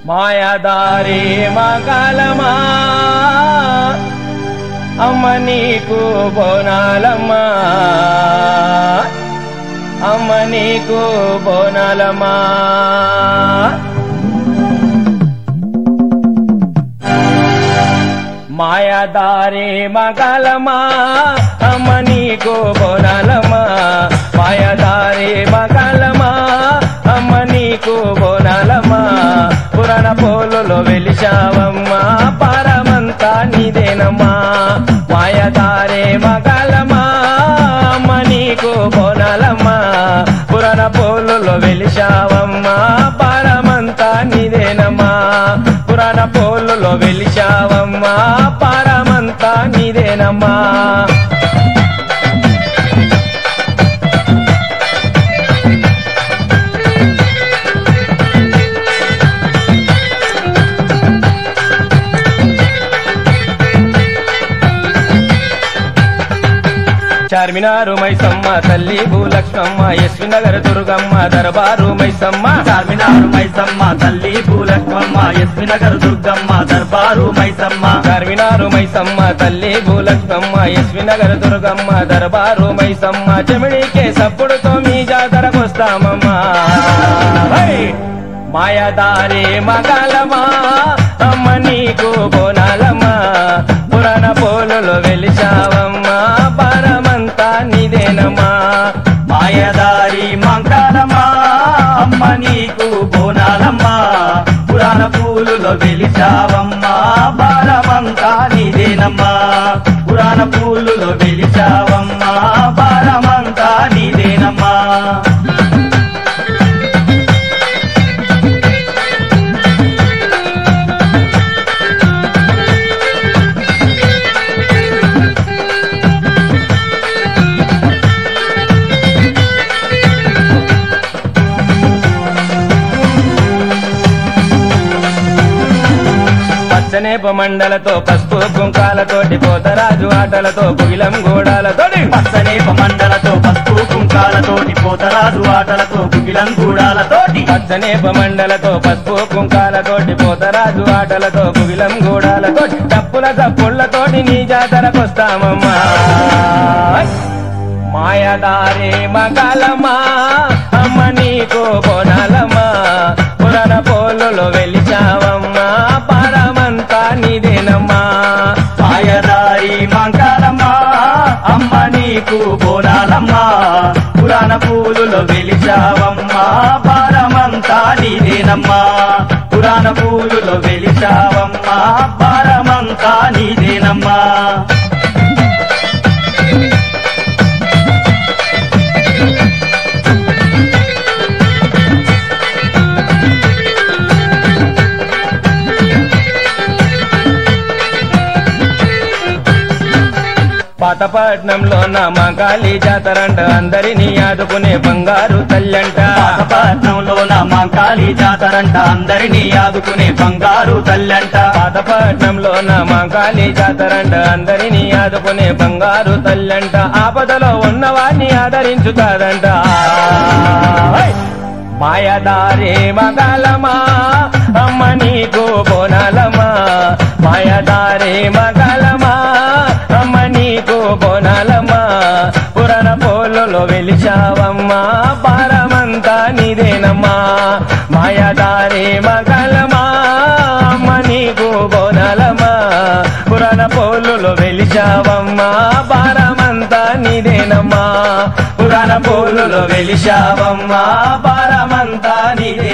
మాయదారి మగలమా అమ్మ నీకు బోనాలమ్మా అమ్మ నీకు బోనాలమ్మా మాయదారి మగలమా అమ్మ నీకు బోనాలమ్మా మాయదారి మగలమా అమ్మ నీకు బోనాలమ్మా పురాణ పోలులో వెలిశావమ్మా పరమంతా నీదేనమ్మా మాయదారి మగలమా అమ్మ నీకు బోనాలమ్మా పురాణ పోలులో వెలిశావమ్మా పరమంతా నీదేనమ్మా పురాణ పోలులో వెలిశావమ్మా పరమంతా నీదేనమ్మా చార్మినారు మైసమ్మ తల్లి భూలక్ష్మమ్మ ఎస్వి నగర్ దుర్గమ్మ దర్బారు మైసమ్మ చార్మినారు మైసమ్మ తల్లి పూలక్ష్మమ్మ ఎస్వి నగర్ దుర్గమ్మ దర్బారు మైసమ్మ చార్మినారు మైసమ్మ తల్లి భూలక్ష్మమ్మ ఎస్వి నగర్ దుర్గమ్మ దర్బారు మైసమ్మ చెమిడికే సప్పుడుతో మీ జాతరకొస్తామమ్మా హై! మాయదారి మగాలమా అమ్మ నీకు బోనాలమ్మా పురాణ పోలులో వెలిచావమ్మా పరమంతా నీదేనమ్మా మాయదారి మంగళమా అమ్మ నీకు బోనాలమ్మా పురాణ పూలులో వెలిచావమ్మా బాలమంతా నీదేనమ్మా పురాణ పూలులో వెలిచావమ్మా బాలమంతా నీదేనమ్మా పచ్చనేప మండలతో పసుపు కుంకాలతోటి పోతరాజు ఆటలతో గుగిలం గోడాలతోటి పచ్చనేప మండలతో పసుపు కుంకాలతోటి పోతరాజు ఆటలతో గుగిలం గూడాలతోటి పచ్చనేప మండలతో పసుపు కుంకాలతోటి పోతరాజు ఆటలతో గుగిలం గూడాలతోటి తప్పుల తప్పుళ్లతోటి నీ జాతరకొస్తామమ్మా మాయదారి మగాలమ్మా అమ్మ నీకు బోనాలమ్మా పురాణ పోలులో వెలిచావమ్మా పరమంతా నీదేనమ్మా మాయదారి మంగళమ్మా అమ్మ నీకు బోనాలమ్మా పురాణ పూలులో వెలిచావమ్మా భారమంతా నీదేనమ్మా పురాణ పూలులో వెలిచావమ్మా భారమంతా నీదేనమ్మా పాతపట్నంలో నా మగాలి జాతరంట అందరినీ ఆదుకునే బంగారు తల్లంట పాతపట్నంలో నా మంకాళి జాతరంట అందరినీ ఆదుకునే బంగారు తల్లంట పాతపట్నంలో నా మగాలి జాతరంట అందరినీ ఆదుకునే బంగారు తల్లంట ఆపదలో ఉన్నవాడిని ఆదరించుతాదంట హై! మాయదారి మగాలమా అమ్మ నీకు బోనాలమ్మా మాయదారి మగాలమా అమ్మ నీకు బోనాలమ్మా పురాణ పోలులో వెలిచావమ్మా పారమంతా నీదేనమ్మా మాయదారి మగాలమా అమ్మ నీకు బోనాలమ్మా పురాణ పోలులో వెలిచావమ్మా భారమంతా నీదేనమ్మా పురాణ పోలులో వెలిచావమ్మా భారమంతా నీదే